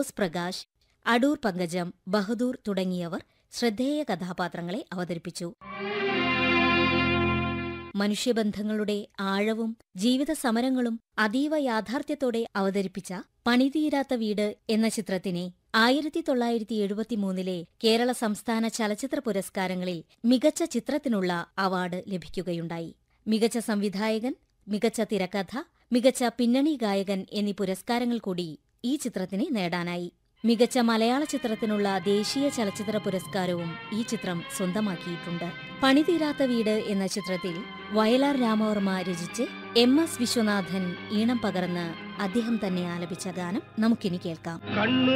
ഫിറോസ് പ്രകാശ് അടൂർ പങ്കജം ബഹദൂർ തുടങ്ങിയവർ ശ്രദ്ധേയ കഥാപാത്രങ്ങളെ അവതരിപ്പിച്ചു മനുഷ്യബന്ധങ്ങളുടെ ആഴവും ജീവിത സമരങ്ങളും അതീവ യാഥാർത്ഥ്യത്തോടെ അവതരിപ്പിച്ച പണിതീരാത്ത വീട് എന്ന ചിത്രത്തിനെ ആയിരത്തി തൊള്ളായിരത്തി എഴുപത്തിമൂന്നിലെ കേരള സംസ്ഥാന ചലച്ചിത്ര പുരസ്കാരങ്ങളിൽ മികച്ച ചിത്രത്തിനുള്ള അവാർഡ് ലഭിക്കുകയുണ്ടായി മികച്ച സംവിധായകൻ മികച്ച തിരക്കഥ മികച്ച പിന്നണി ഗായകൻ എന്നീ പുരസ്കാരങ്ങൾ കൂടി ഈ ചിത്രത്തിന് നേടാനായി മികച്ച മലയാള ചിത്രത്തിനുള്ള ദേശീയ ചലച്ചിത്ര പുരസ്കാരവും ഈ ചിത്രം സ്വന്തമാക്കിയിട്ടുണ്ട് പണിതീരാത്ത വീട് എന്ന ചിത്രത്തിൽ വയലാർ രാമവർമ്മ രചിച്ച് എം എസ് വിശ്വനാഥൻ ഈണം പകർന്ന് അദ്ദേഹം തന്നെ ആലപിച്ച ഗാനം നമുക്കിനി കേൾക്കാം കണ്ണു